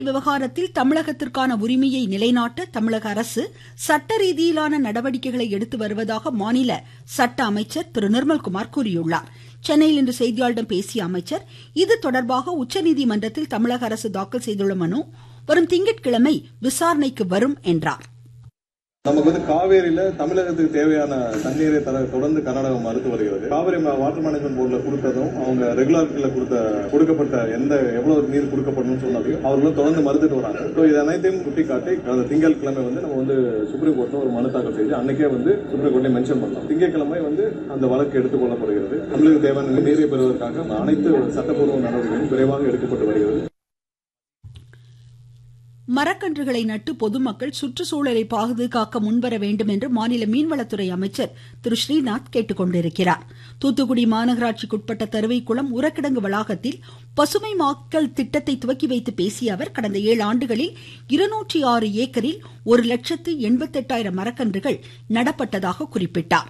விவகாரத்தில் தமிழகத்திற்கான உரிமையை நிலைநாட்ட தமிழக அரசு சட்ட ரீதியிலான நடவடிக்கைகளை எடுத்து வருவதாக மாநில சட்ட அமைச்சர் திரு நிர்மல்குமார் கூறியுள்ளார் சென்னையில் இன்று செய்தியாளர்களிடம் பேசிய அமைச்சர் இது தொடர்பாக உச்சநீதிமன்றத்தில் தமிழக அரசு தாக்கல் செய்துள்ள மனு வரும் திங்கட்கிழமை விசாரணைக்கு வரும் என்றார் நமக்கு வந்து காவேரியில தமிழகத்துக்கு தேவையான தண்ணீரை தர தொடர்ந்து கர்நாடகம் மறுத்து வருகிறது காவிரி வாட்டர் மேனேஜ்மெண்ட் போர்டுல கொடுத்ததும் அவங்க ரெகுலாரிட்டியில கொடுத்த கொடுக்கப்பட்ட எந்த எவ்வளவு நீர் கொடுக்கப்படணும்னு சொன்னதையும் அவர்களும் தொடர்ந்து மறுத்துட்டு வராங்க ஸோ இது அனைத்தையும் சுட்டிக்காட்டி கடந்த திங்கட்கிழமை வந்து நம்ம வந்து சுப்ரீம் கோர்ட்ல ஒரு மனு தாக்கல் செய்து அன்னைக்கே வந்து சுப்ரீம் கோர்ட்ல மென்ஷன் பண்ணலாம் திங்கட்கிழமை வந்து அந்த வழக்கு எடுத்துக் கொள்ளப்படுகிறது தமிழக தேவையான நீரை பெறுவதற்காக அனைத்து சட்டப்பூர்வ நடவடிக்கைகளும் விரைவாக எடுக்கப்பட்டு வருகிறது மரக்கன்றுகளை நட்டு பொதுமக்கள் சுற்றுச்சூழலை பாதுகாக்க முன்வர வேண்டும் என்று மாநில மீன்வளத்துறை அமைச்சர் திரு ஸ்ரீநாத் கேட்டுக்கொண்டிருக்கிறார் தூத்துக்குடி மாநகராட்சிக்குட்பட்ட தருவைக்குளம் உரக்கிடங்கு வளாகத்தில் பசுமை மாக்கல் திட்டத்தை துவக்கி வைத்து பேசிய அவர் கடந்த ஏழு ஆண்டுகளில் இருநூற்றி ஆறு ஏக்கரில் ஒரு லட்சத்து எண்பத்தெட்டாயிரம் மரக்கன்றுகள் நடப்பட்டதாக குறிப்பிட்டார்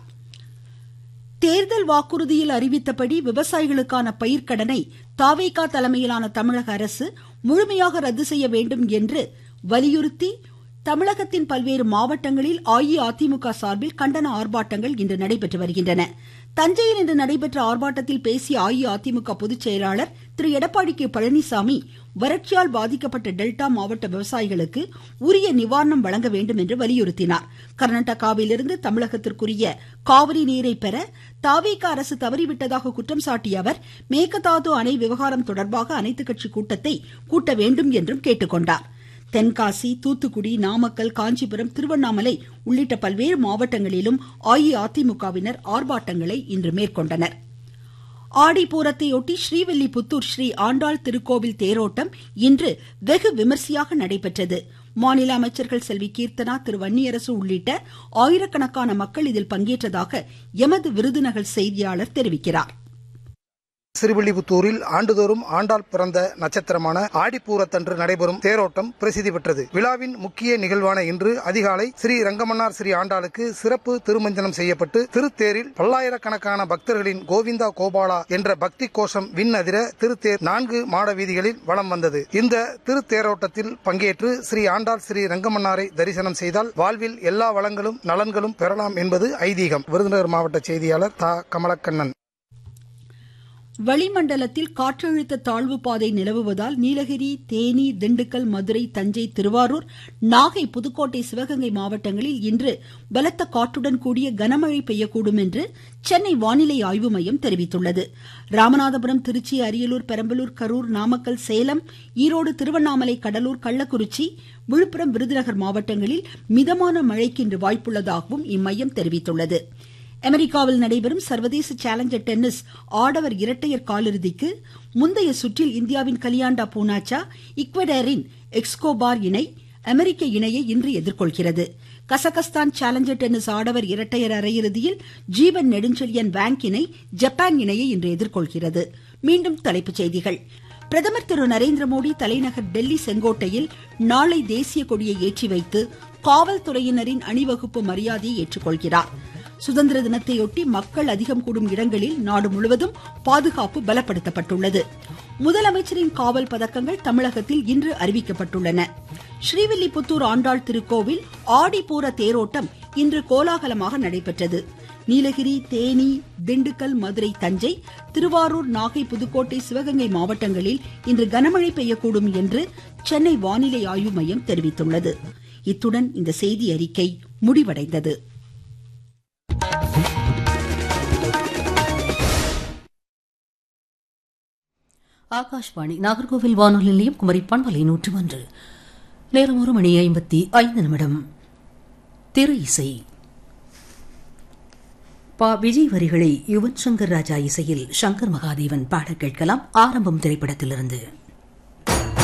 தேர்தல் வாக்குறுதியில் அறிவித்தபடி விவசாயிகளுக்கான பயிர்க்கடனை தாவேகா தலைமையிலான தமிழக அரசு முழுமையாக ரத்து செய்ய வேண்டும் என்று வலியுறுத்தி தமிழகத்தின் பல்வேறு மாவட்டங்களில் அஇஅதிமுக சார்பில் கண்டன ஆர்ப்பாட்டங்கள் இன்று நடைபெற்று வருகின்றன தஞ்சையில் இன்று நடைபெற்ற ஆர்ப்பாட்டத்தில் பேசிய அஇஅதிமுக பொதுச் செயலாளர் திரு எடப்பாடி கே பழனிசாமி வறட்சியால் பாதிக்கப்பட்ட டெல்டா மாவட்ட விவசாயிகளுக்கு உரிய நிவாரணம் வழங்க வேண்டும் என்று வலியுறுத்தினார் கர்நாடகாவிலிருந்து தமிழகத்திற்குரிய காவிரி நீரை பெற தாவேக அரசு தவறிவிட்டதாக குற்றம் சாட்டிய அவர் மேகதாது அணை விவகாரம் தொடர்பாக அனைத்து கட்சி கூட்டத்தை கூட்ட வேண்டும் என்றும் கேட்டுக்கொண்டார் தென்காசி தூத்துக்குடி நாமக்கல் காஞ்சிபுரம் திருவண்ணாமலை உள்ளிட்ட பல்வேறு மாவட்டங்களிலும் அஇஅதிமுகவினர் ஆர்ப்பாட்டங்களை இன்று மேற்கொண்டனர் ஆடிப்பூரத்தையொட்டி ஸ்ரீவில்லிபுத்தூர் ஸ்ரீ ஆண்டாள் திருக்கோவில் தேரோட்டம் இன்று வெகு விமர்சையாக நடைபெற்றது மாநில அமைச்சர்கள் செல்வி கீர்த்தனா திரு வன்னியரசு உள்ளிட்ட ஆயிரக்கணக்கான மக்கள் இதில் பங்கேற்றதாக எமது விருதுநகர் செய்தியாளர் தெரிவிக்கிறார் சிறுவில்லிபுத்தூரில் ஆண்டுதோறும் ஆண்டாள் பிறந்த நட்சத்திரமான ஆடிப்பூரத்தன்று நடைபெறும் தேரோட்டம் பிரசித்தி பெற்றது விழாவின் முக்கிய நிகழ்வான இன்று அதிகாலை ஸ்ரீ ரங்கமன்னார் ஸ்ரீ ஆண்டாளுக்கு சிறப்பு திருமஞ்சனம் செய்யப்பட்டு திருத்தேரில் பல்லாயிரக்கணக்கான பக்தர்களின் கோவிந்தா கோபாலா என்ற பக்தி கோஷம் விண்ணதிர திருத்தேர் நான்கு மாட வீதிகளில் வலம் வந்தது இந்த திருத்தேரோட்டத்தில் பங்கேற்று ஸ்ரீ ஆண்டாள் ஸ்ரீ ரங்கமன்னாரை தரிசனம் செய்தால் வாழ்வில் எல்லா வளங்களும் நலன்களும் பெறலாம் என்பது ஐதீகம் விருதுநகர் மாவட்ட செய்தியாளர் தா கமலக்கண்ணன் வளிமண்டலத்தில் காற்றழுத்த தாழ்வு பாதை நிலவுவதால் நீலகிரி தேனி திண்டுக்கல் மதுரை தஞ்சை திருவாரூர் நாகை புதுக்கோட்டை சிவகங்கை மாவட்டங்களில் இன்று பலத்த காற்றுடன் கூடிய கனமழை பெய்யக்கூடும் என்று சென்னை வானிலை ஆய்வு மையம் தெரிவித்துள்ளது ராமநாதபுரம் திருச்சி அரியலூர் பெரம்பலூர் கரூர் நாமக்கல் சேலம் ஈரோடு திருவண்ணாமலை கடலூர் கள்ளக்குறிச்சி விழுப்புரம் விருதுநகர் மாவட்டங்களில் மிதமான மழைக்கு இன்று வாய்ப்புள்ளதாகவும் இம்மையம் தெரிவித்துள்ளது அமெரிக்காவில் நடைபெறும் சர்வதேச சேலஞ்சர் டென்னிஸ் ஆடவர் இரட்டையர் காலிறுதிக்கு முந்தைய சுற்றில் இந்தியாவின் கலியாண்டா பூனாச்சா ஈக்வடரின் எக்ஸ்கோபார் இணை அமெரிக்க இணையை இன்று எதிர்கொள்கிறது கசகஸ்தான் சேலஞ்சர் டென்னிஸ் ஆடவர் இரட்டையர் அரையிறுதியில் ஜீவன் நெடுஞ்செழியன் வேங்க் இணை ஜப்பான் இணையை இன்று எதிர்கொள்கிறது மீண்டும் தலைப்புச் செய்திகள் பிரதமர் திரு நரேந்திர மோடி தலைநகர் டெல்லி செங்கோட்டையில் நாளை தேசிய கொடியை ஏற்றி வைத்து காவல்துறையினரின் அணிவகுப்பு மரியாதையை ஏற்றுக்கொள்கிறார் சுதந்திர தினத்தையொட்டி மக்கள் அதிகம் கூடும் இடங்களில் நாடு முழுவதும் பாதுகாப்பு பலப்படுத்தப்பட்டுள்ளது முதலமைச்சரின் காவல் பதக்கங்கள் தமிழகத்தில் இன்று அறிவிக்கப்பட்டுள்ளன ஸ்ரீவில்லிபுத்தூர் ஆண்டாள் திருக்கோவில் ஆடிப்பூர தேரோட்டம் இன்று கோலாகலமாக நடைபெற்றது நீலகிரி தேனி திண்டுக்கல் மதுரை தஞ்சை திருவாரூர் நாகை புதுக்கோட்டை சிவகங்கை மாவட்டங்களில் இன்று கனமழை பெய்யக்கூடும் என்று சென்னை வானிலை ஆய்வு மையம் தெரிவித்துள்ளது இத்துடன் இந்த செய்தி அறிக்கை முடிவடைந்தது ஆகாஷ்வாணி நாகர்கோவில் வானொலி நிலையம் குமரி பண்பலை நூற்று ஒன்று நேரம் ஒரு மணி ஐம்பத்தி ஐந்து நிமிடம் திரு இசை பா விஜய் வரிகளை யுவன் சங்கர் ராஜா இசையில் சங்கர் மகாதேவன் பாட கேட்கலாம் ஆரம்பம் திரைப்படத்திலிருந்து